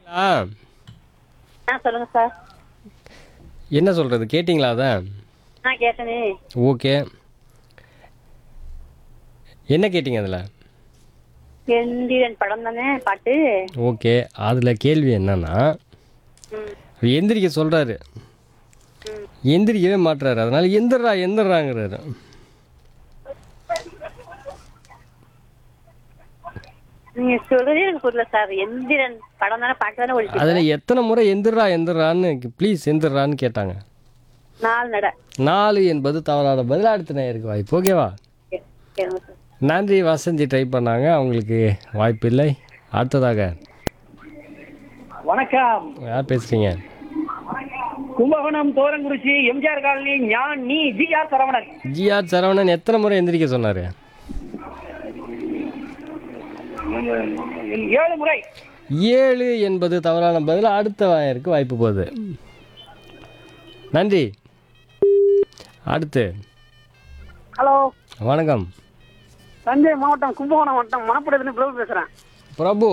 ஆ ஆ சொல்லுங்க சார் என்ன சொல்கிறது கேட்டிங்களா அதான் ஆ கேட்டனே ஓகே என்ன கேட்டிங்க அதில் எந்திரன் படம் தானே பாட்டு ஓகே அதில் கேள்வி என்னன்னா ம் அவர் எந்திரிக்க சொல்கிறாரு ம். எந்திரிக்கவே மாட்டுறாரு அதனால எந்திரா எந்திராங்கிறாரு நீங்க சொல்றதே எனக்கு புரியல சார் எந்திரன் படம் தானே பாட்டு தானே ஒழிச்சு அதில் எத்தனை முறை எந்திரா எந்திரான்னு ப்ளீஸ் எந்திரான்னு கேட்டாங்க நாலு நட நாலு என்பது தவறான பதில் அடுத்த நேருக்கு வாய்ப்பு ஓகேவா கே- கேளுங்க சார் நன்றி வசந்தி ட்ரை பண்ணாங்க அவங்களுக்கு வாய்ப்பில்லை அடுத்ததாக வணக்கம் யார் பேசுகிறீங்க கும்பகோணம் தோரங்குறிச்சி எம்ஜிஆர் காலனி ஞான் நீ G R Saravanan GR Saravanan எத்தனை முறை எந்திரிக்க சொன்னார் ஏழு முறை ஏழு என்பது தவறான பதில் அடுத்த வாயருக்கு வாய்ப்பு போகுது நன்றி அடுத்து ஹலோ வணக்கம் தஞ்சை மாவட்டம் கும்பகோணம் மாவட்டம் மணப்படத்துல பிரபு பேசுறேன் பிரபு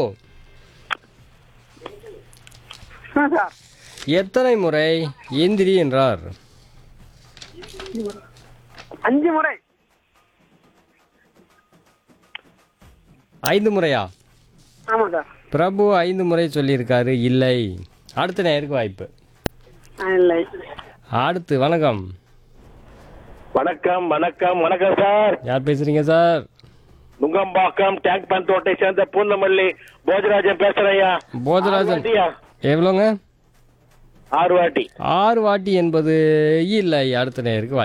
சார் எத்தனை முறை எந்திரி என்றார் அஞ்சு முறை ஐந்து முறையா ஆமா சார் பிரபு ஐந்து முறை சொல்லியிருக்காரு இல்லை அடுத்த நேருக்கு வாய்ப்பு ஆ, இல்லை அடுத்து வணக்கம் வணக்கம் வணக்கம் வணக்கம் சார் யார் பேசுறீங்க சார் நுங்கம்பாக்கம் டேங்க் பந்தோட்டை சேர்ந்த பூந்தமல்லி போஜராஜன் பேசுறையா போஜராஜன் எவ்வளோங்க ஆறு வாட்டி ஆறு வாட்டி என்பது இல்லை அடுத்த நேருக்கு வாய்ப்பு